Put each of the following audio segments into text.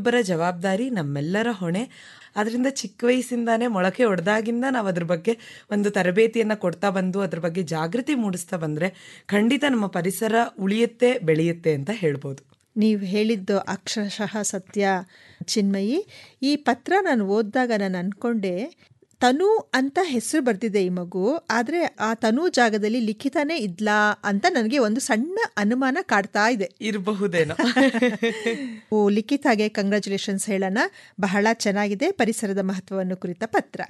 ಒಬ್ಬರ ಜವಾಬ್ದಾರಿ ನಮ್ಮೆಲ್ಲರ ಹೊಣೆ ಅದರಿಂದ ಚಿಕ್ಕ ವಯಸ್ಸಿಂದಾನೇ ಮೊಳಕೆ ಹೊಡೆದಾಗಿಂದ ನಾವು ಅದ್ರ ಬಗ್ಗೆ ಒಂದು ತರಬೇತಿಯನ್ನು ಕೊಡ್ತಾ ಬಂದು ಅದ್ರ ಬಗ್ಗೆ ಜಾಗೃತಿ ಮೂಡಿಸ್ತಾ ಬಂದರೆ ಖಂಡಿತ ನಮ್ಮ ಪರಿಸರ ಉಳಿಯುತ್ತೆ ಬೆಳೆಯುತ್ತೆ ಅಂತ ಹೇಳ್ಬೋದು ನೀವು ಹೇಳಿದ್ದು ಅಕ್ಷರಶಃ ಸತ್ಯ ಚಿನ್ಮಯಿ ಈ ಪತ್ರ ನಾನು ಓದಿದಾಗ ನಾನು ಅಂದ್ಕೊಂಡೆ ತನು ಅಂತ ಹೆಸರು ಬರ್ತಿದೆ ಈ ಮಗು ಆದರೆ ಆ ತನು ಜಾಗದಲ್ಲಿ ಲಿಖಿತನೇ ಇದ್ಲಾ ಅಂತ ನನಗೆ ಒಂದು ಸಣ್ಣ ಅನುಮಾನ ಕಾಡ್ತಾ ಇದೆ ಇರಬಹುದೇನೋ ಓ ಲಿಖಿತಾಗೆ ಕಂಗ್ರ್ಯಾಚುಲೇಷನ್ಸ್ ಹೇಳೋಣ ಬಹಳ ಚೆನ್ನಾಗಿದೆ ಪರಿಸರದ ಮಹತ್ವವನ್ನು ಕುರಿತ ಪತ್ರ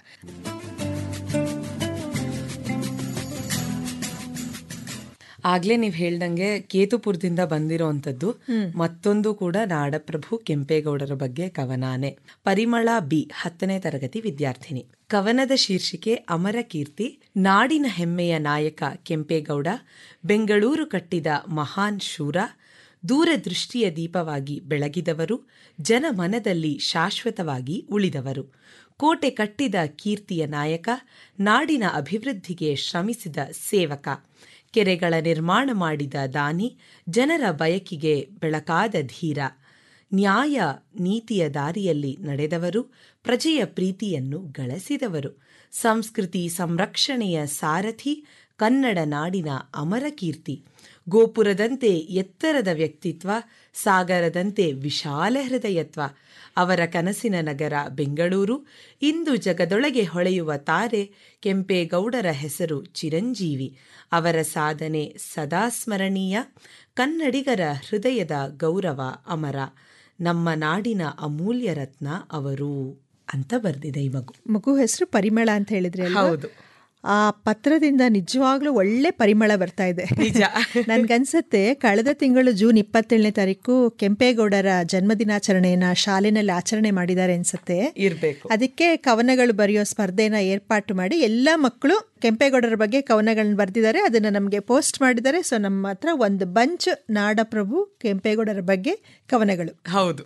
ಆಗ್ಲೇ ನೀವು ಹೇಳ್ದಂಗೆ ಕೇತುಪುರದಿಂದ ಬಂದಿರೋವಂಥದ್ದು ಮತ್ತೊಂದು ಕೂಡ ನಾಡಪ್ರಭು ಕೆಂಪೇಗೌಡರ ಬಗ್ಗೆ ಕವನಾನೆ ಪರಿಮಳ ಬಿ ಹತ್ತನೇ ತರಗತಿ ವಿದ್ಯಾರ್ಥಿನಿ ಕವನದ ಶೀರ್ಷಿಕೆ ಅಮರ ಕೀರ್ತಿ ನಾಡಿನ ಹೆಮ್ಮೆಯ ನಾಯಕ ಕೆಂಪೇಗೌಡ ಬೆಂಗಳೂರು ಕಟ್ಟಿದ ಮಹಾನ್ ಶೂರ ದೂರದೃಷ್ಟಿಯ ದೀಪವಾಗಿ ಬೆಳಗಿದವರು ಜನಮನದಲ್ಲಿ ಶಾಶ್ವತವಾಗಿ ಉಳಿದವರು ಕೋಟೆ ಕಟ್ಟಿದ ಕೀರ್ತಿಯ ನಾಯಕ ನಾಡಿನ ಅಭಿವೃದ್ಧಿಗೆ ಶ್ರಮಿಸಿದ ಸೇವಕ ಕೆರೆಗಳ ನಿರ್ಮಾಣ ಮಾಡಿದ ದಾನಿ ಜನರ ಬಯಕಿಗೆ ಬೆಳಕಾದ ಧೀರ ನ್ಯಾಯ ನೀತಿಯ ದಾರಿಯಲ್ಲಿ ನಡೆದವರು ಪ್ರಜೆಯ ಪ್ರೀತಿಯನ್ನು ಗಳಿಸಿದವರು ಸಂಸ್ಕೃತಿ ಸಂರಕ್ಷಣೆಯ ಸಾರಥಿ ಕನ್ನಡ ನಾಡಿನ ಅಮರ ಕೀರ್ತಿ ಗೋಪುರದಂತೆ ಎತ್ತರದ ವ್ಯಕ್ತಿತ್ವ ಸಾಗರದಂತೆ ವಿಶಾಲ ಹೃದಯತ್ವ ಅವರ ಕನಸಿನ ನಗರ ಬೆಂಗಳೂರು ಇಂದು ಜಗದೊಳಗೆ ಹೊಳೆಯುವ ತಾರೆ ಕೆಂಪೇಗೌಡರ ಹೆಸರು ಚಿರಂಜೀವಿ ಅವರ ಸಾಧನೆ ಸದಾ ಸ್ಮರಣೀಯ ಕನ್ನಡಿಗರ ಹೃದಯದ ಗೌರವ ಅಮರ ನಮ್ಮ ನಾಡಿನ ಅಮೂಲ್ಯ ರತ್ನ ಅವರು ಅಂತ ಬರ್ದಿದೆ ಈ ಮಗು ಮಗು ಹೆಸರು ಪರಿಮಳ ಅಂತ ಹೇಳಿದ್ರೆ ಅಲ್ವಾ? ಹೌದು. ಆ ಪತ್ರದಿಂದ ನಿಜವಾಗ್ಲೂ ಒಳ್ಳೆ ಪರಿಮಳ ಬರ್ತಾ ಇದೆ ನಿಜ. ನನ್ಗನ್ಸತ್ತೆ ಕಳೆದ ತಿಂಗಳು ಜೂನ್ ಇಪ್ಪತ್ತೇಳನೇ ತಾರೀಕು ಕೆಂಪೇಗೌಡರ ಜನ್ಮದಿನಾಚರಣೆಯನ್ನ ಶಾಲೆನಲ್ಲಿ ಆಚರಣೆ ಮಾಡಿದ್ದಾರೆ ಅನ್ಸತ್ತೆ ಇರ್ಬೇಕು ಅದಕ್ಕೆ ಕವನಗಳು ಬರೆಯೋ ಸ್ಪರ್ಧೆನ ಏರ್ಪಾಟು ಮಾಡಿ ಎಲ್ಲ ಮಕ್ಕಳು ಕೆಂಪೇಗೌಡರ ಬಗ್ಗೆ ಕವನಗಳನ್ನ ಬರೆದಿದ್ದಾರೆ ಅದನ್ನ ನಮಗೆ ಪೋಸ್ಟ್ ಮಾಡಿದ್ದಾರೆ ಸೊ ನಮ್ಮ ಹತ್ರ ಒಂದು ಬಂಚ್ ನಾಡಪ್ರಭು ಕೆಂಪೇಗೌಡರ ಬಗ್ಗೆ ಕವನಗಳು ಹೌದು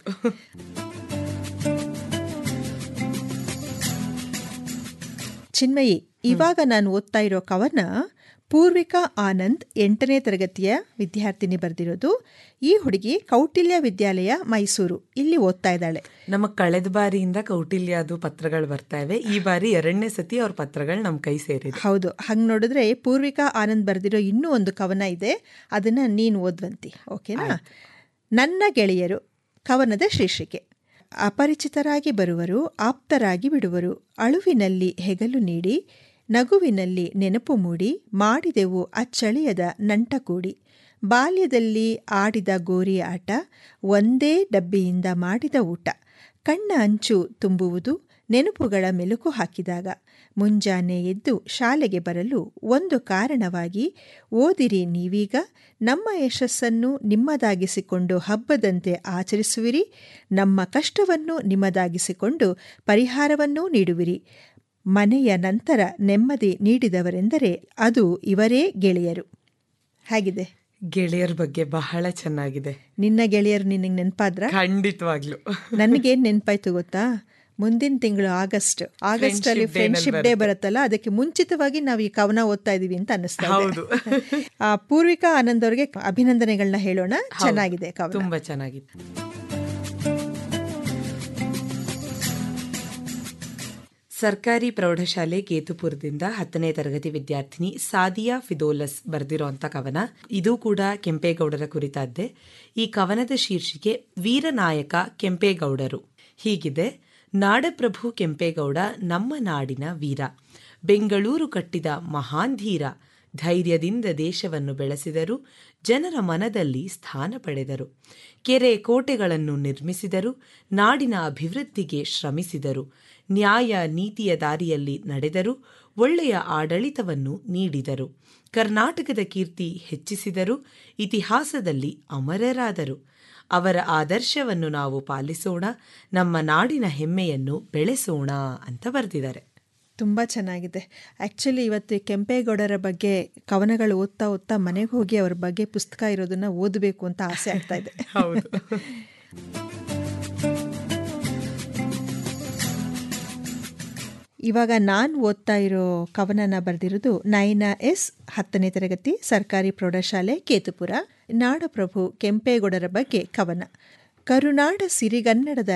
ಚಿನ್ಮಯಿ ಇವಾಗ ನಾನು ಓದ್ತಾ ಇರೋ ಕವನ ಪೂರ್ವಿಕಾ ಆನಂದ್ ಎಂಟನೇ ತರಗತಿಯ ವಿದ್ಯಾರ್ಥಿನಿ ಬರೆದಿರೋದು ಈ ಹುಡುಗಿ ಕೌಟಿಲ್ಯ ವಿದ್ಯಾಲಯ ಮೈಸೂರು ಇಲ್ಲಿ ಓದ್ತಾ ಇದ್ದಾಳೆ ನಮಗ್ ಕಳೆದ ಬಾರಿಯಿಂದ ಕೌಟಿಲ್ಯದು ಪತ್ರಗಳು ಬರ್ತಾ ಇವೆ ಈ ಬಾರಿ ಎರಡನೇ ಸತಿ ಅವ್ರ ಪತ್ರಗಳು ನಮ್ ಕೈ ಸೇರಿದೆ ಹೌದು ಹಂಗೆ ನೋಡಿದ್ರೆ ಪೂರ್ವಿಕಾ ಆನಂದ್ ಬರೆದಿರೋ ಇನ್ನೂ ಒಂದು ಕವನ ಇದೆ ಅದನ್ನ ನೀನು ಓದ್ವಂತಿ ಓಕೆನಾ ನನ್ನ ಗೆಳೆಯರು ಕವನದ ಶೀರ್ಷಿಕೆ ಅಪರಿಚಿತರಾಗಿ ಬರುವರು ಆಪ್ತರಾಗಿ ಬಿಡುವರು ಅಳುವಿನಲ್ಲಿ ಹೆಗಲು ನೀಡಿ ನಗುವಿನಲ್ಲಿ ನೆನಪು ಮೂಡಿ ಮಾಡಿದೆವು ಅಚ್ಚಳಿಯದ ನಂಟ ಕೂಡಿ ಬಾಲ್ಯದಲ್ಲಿ ಆಡಿದ ಗೋರಿ ಆಟ ಒಂದೇ ಡಬ್ಬಿಯಿಂದ ಮಾಡಿದ ಊಟ ಕಣ್ಣ ಅಂಚು ತುಂಬುವುದು ನೆನಪುಗಳ ಮೆಲುಕು ಹಾಕಿದಾಗ ಮುಂಜಾನೆ ಎದ್ದು ಶಾಲೆಗೆ ಬರಲು ಒಂದು ಕಾರಣವಾಗಿ ಓದಿರಿ ನೀವೀಗ ನಮ್ಮ ಯಶಸ್ಸನ್ನು ನಿಮ್ಮದಾಗಿಸಿಕೊಂಡು ಹಬ್ಬದಂತೆ ಆಚರಿಸುವಿರಿ ನಮ್ಮ ಕಷ್ಟವನ್ನು ನಿಮ್ಮದಾಗಿಸಿಕೊಂಡು ಪರಿಹಾರವನ್ನೂ ನೀಡುವಿರಿ ಮನೆಯ ನಂತರ ನೆಮ್ಮದಿ ನೀಡಿದವರೆಂದರೆ ಅದು ಇವರೇ ಗೆಳೆಯರು ಹೇಗಿದೆ ಗೆಳೆಯರ ಬಗ್ಗೆ ಬಹಳ ಚೆನ್ನಾಗಿದೆ ನಿನ್ನ ಗೆಳೆಯರು ನಿನಗೆ ನೆನಪಾದ್ರ ಖಂಡಿತವಾಗ್ಲು ನನಗೇನ್ ನೆನಪಾಯ್ತು ಗೊತ್ತಾ ಮುಂದಿನ ತಿಂಗಳು ಆಗಸ್ಟ್ ಆಗಸ್ಟ್ ಅಲ್ಲಿ Friendship Day ನಲ್ಲಿ ಫ್ರೆಂಡ್ಶಿಪ್ ಡೇ ಬರುತ್ತಲ್ಲ ಅದಕ್ಕೆ ಮುಂಚಿತವಾಗಿ ನಾವು ಈ ಕವನ ಓದ್ತಾ ಇದೀವಿ ಅಂತ ಅನಿಸ್ತಾ ಇದೆ. ಹೌದು. ಆ, ಪೂರ್ವಿಕಾ ಆನಂದ್ ಅವ್ರಿಗೆ ಅಭಿನಂದನೆಗಳನ್ನ ಹೇಳೋಣ ಚೆನ್ನಾಗಿದೆ ಕವನ ತುಂಬಾ ಚೆನ್ನಾಗಿತ್ತು ಸರ್ಕಾರಿ ಪ್ರೌಢಶಾಲೆ ಕೇತುಪುರದಿಂದ ಹತ್ತನೇ ತರಗತಿ ವಿದ್ಯಾರ್ಥಿನಿ ಸಾದಿಯಾ ಫಿದೋಲಸ್ ಬರೆದಿರೋಂಥ ಕವನ ಇದು ಕೂಡ ಕೆಂಪೇಗೌಡರ ಕುರಿತಾದ್ದೆ ಈ ಕವನದ ಶೀರ್ಷಿಕೆ ವೀರನಾಯಕ ಕೆಂಪೇಗೌಡರು ಹೀಗಿದೆ ನಾಡಪ್ರಭು ಕೆಂಪೇಗೌಡ ನಮ್ಮ ನಾಡಿನ ವೀರ ಬೆಂಗಳೂರು ಕಟ್ಟಿದ ಮಹಾನ್ ಧೀರ ಧೈರ್ಯದಿಂದ ದೇಶವನ್ನು ಬೆಳೆಸಿದರು ಜನರ ಮನದಲ್ಲಿ ಸ್ಥಾನ ಪಡೆದರು ಕೆರೆ ಕೋಟೆಗಳನ್ನು ನಿರ್ಮಿಸಿದರು ನಾಡಿನ ಅಭಿವೃದ್ಧಿಗೆ ಶ್ರಮಿಸಿದರು ನ್ಯಾಯ ನೀತಿಯ ದಾರಿಯಲ್ಲಿ ನಡೆದರು ಒಳ್ಳೆಯ ಆಡಳಿತವನ್ನು ನೀಡಿದರು ಕರ್ನಾಟಕದ ಕೀರ್ತಿ ಹೆಚ್ಚಿಸಿದರು ಇತಿಹಾಸದಲ್ಲಿ ಅಮರರಾದರು ಅವರ ಆದರ್ಶವನ್ನು ನಾವು ಪಾಲಿಸೋಣ ನಮ್ಮ ನಾಡಿನ ಹೆಮ್ಮೆಯನ್ನು ಬೆಳೆಸೋಣ ಅಂತ ಬರೆದಿದ್ದಾರೆ ತುಂಬ ಚೆನ್ನಾಗಿದೆ ಆ್ಯಕ್ಚುಲಿ ಇವತ್ತು ಈ ಕೆಂಪೇಗೌಡರ ಬಗ್ಗೆ ಕವನಗಳು ಓದ್ತಾ ಓದ್ತಾ ಮನೆಗೆ ಹೋಗಿ ಅವ್ರ ಬಗ್ಗೆ ಪುಸ್ತಕ ಇರೋದನ್ನ ಓದಬೇಕು ಅಂತ ಆಸೆ ಆಗ್ತಾ ಇದೆ ಹೌದು ಇವಾಗ ನಾನು ಓದ್ತಾ ಇರೋ ಕವನನ ಬರೆದಿರೋದು ನೈನಾ ಎಸ್ ಹತ್ತನೇ ತರಗತಿ ಸರ್ಕಾರಿ ಪ್ರೌಢಶಾಲೆ ಕೇತುಪುರ ನಾಡಪ್ರಭು ಕೆಂಪೇಗೌಡರ ಬಗ್ಗೆ ಕವನ ಕರುನಾಡ ಸಿರಿಗನ್ನಡದ